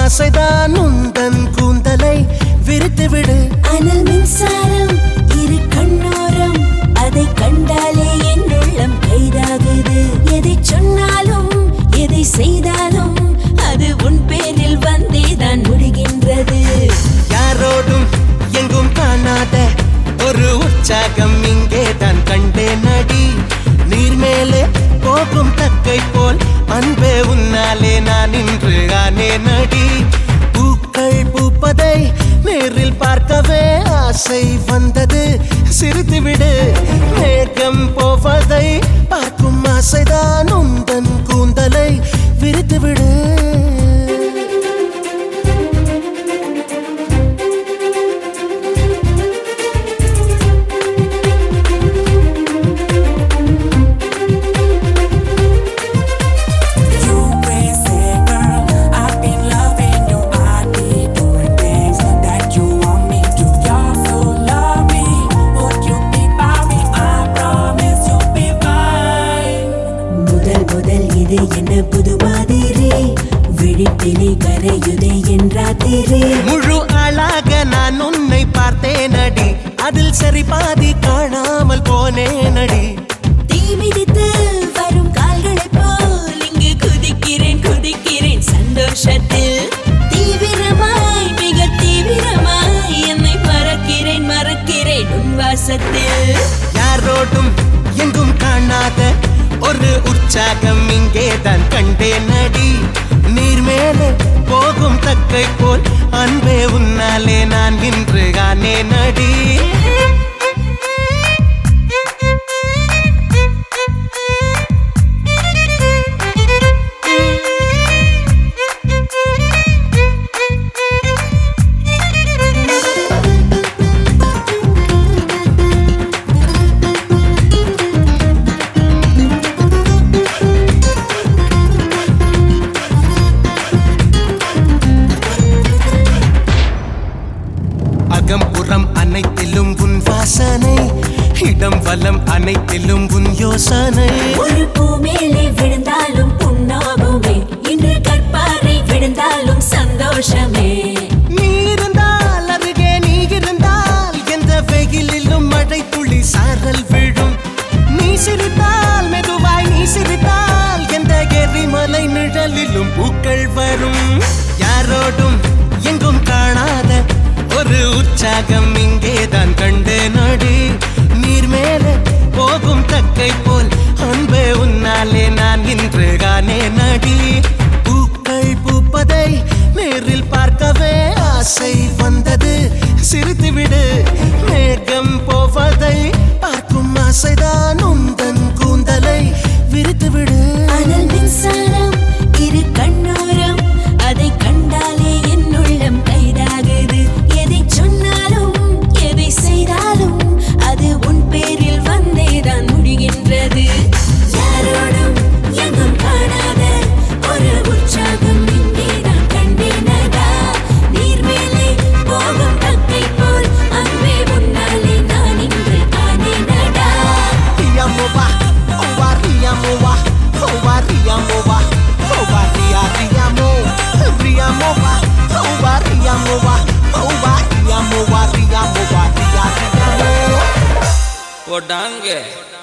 ஆசைதான் உந்தன் கூந்தலை விரித்து விடு அனல் மின்சாரம் இரு கண்ணோரம் அதை கண்டாலே என் உள்ளம் கைதாகுது எதை சொன்னாலும் எதை செய்தாலும் அது உன் பேரில் வந்தேதான் முடிகின்றது யாரோடும் எங்கும் காணாத ஒரு உற்சாகம் இங்கே தான் கண்டேன் நடி நீர் மேலே போகும் தக்கை போல் அன்பே உன்னாலே நான் இன்று ஆனே நடி பூக்கள் பூப்பதை நேரில் பார்க்கவே ஆசை வந்தது சிரித்து விடு மேகம் போவதை பார்க்கும் ஆசைதான் உந்தன் கூந்தலை விரித்து விடு You crazy girl, I've been loving you. I be doing things that you want me to. You're so lovely. Would you be by me? I promise you'll be mine. முதல் முதல் இது என்ன புது மாதிரி விழிப்பினை கரையுதே என் ராத்திரி முழு ஆளாக நான் உன்னை பார்த்தேன் அடி அதில் சரி பாதி காணாமல் போனேன் அடி தீ மிதித்து வரும் கால்களைப் போல் இங்கு குதிக்கிறேன் குதிக்கிறேன் சந்தோஷத்தில் தீவிரமாய் மிக தீவிரமாய் என்னை மறக்கிறேன் மறக்கிறேன் உன் வாசத்தில் யாரோடும் எங்கும் காணாத ஒரு உற்சாகம் இங்கே தான் கண்டேன் அடி நீர் மேலே போகும் தக்கை போல் அன்பே உன்னாலே நான் இன்று காணேன் அடி அகம் புறம் அனைத்திலும் உன் வாசனை இடம் வலம் அனைத்திலும் உன் யோசனை ஒரு பூ மேலே விழுந்தாலும் புண்ணாகுமே இன்று கற்பாறை விழுந்தாலும் சந்தோஷமே நீ இருந்தால் அருகே நீ இருந்தால் எந்த வெயிலிலும் மழை துளி சாரல் விழும் நீ சிரித்தால் மெதுவாய் நீ சிரித்தால் எந்த எரிமலை நிழலிலும் பூக்கள் வரும் யாரோடும் எங்கும் காணாத ஒரு உற்சாகம் இங்கே தான் கண்டு நடி நீர் மேலே போகும் தக்கை போல் அன்பே உன்னாலே நான் இன்று காணே நடி பூக்கள் பூப்பதை நேரில் பார்க்கவே ஆசை வந்தது சிரித்து விடு மேகம் போவதை பார்க்கும் ஆசைதான் உந்தன் கூந்தலை விரித்து விடு அனல் மின்சாரம் இரு கண்ணோரம் அதை கண்டாலே என் உள்ளம் கைதாகுது எதை சொன்னாலும் எதை செய்தாலும் அது உன் பேரில் வந்தேதான் முடிகின்றது யாரோடும் எங்கும் காணாத ஒரு உற்சாகம் இங்கேதான் கண்டேனடா நீர் மேலே போகும் தக்கை போல் அன்பே உன்னாலே நான் இன்று ஆனேனடா Riamowa, owa riamowa, owa riamowa, owa ria riamo, riamowa, owa riamowa, owa riamowa, riamowa, ria riamo. போட்டாங்க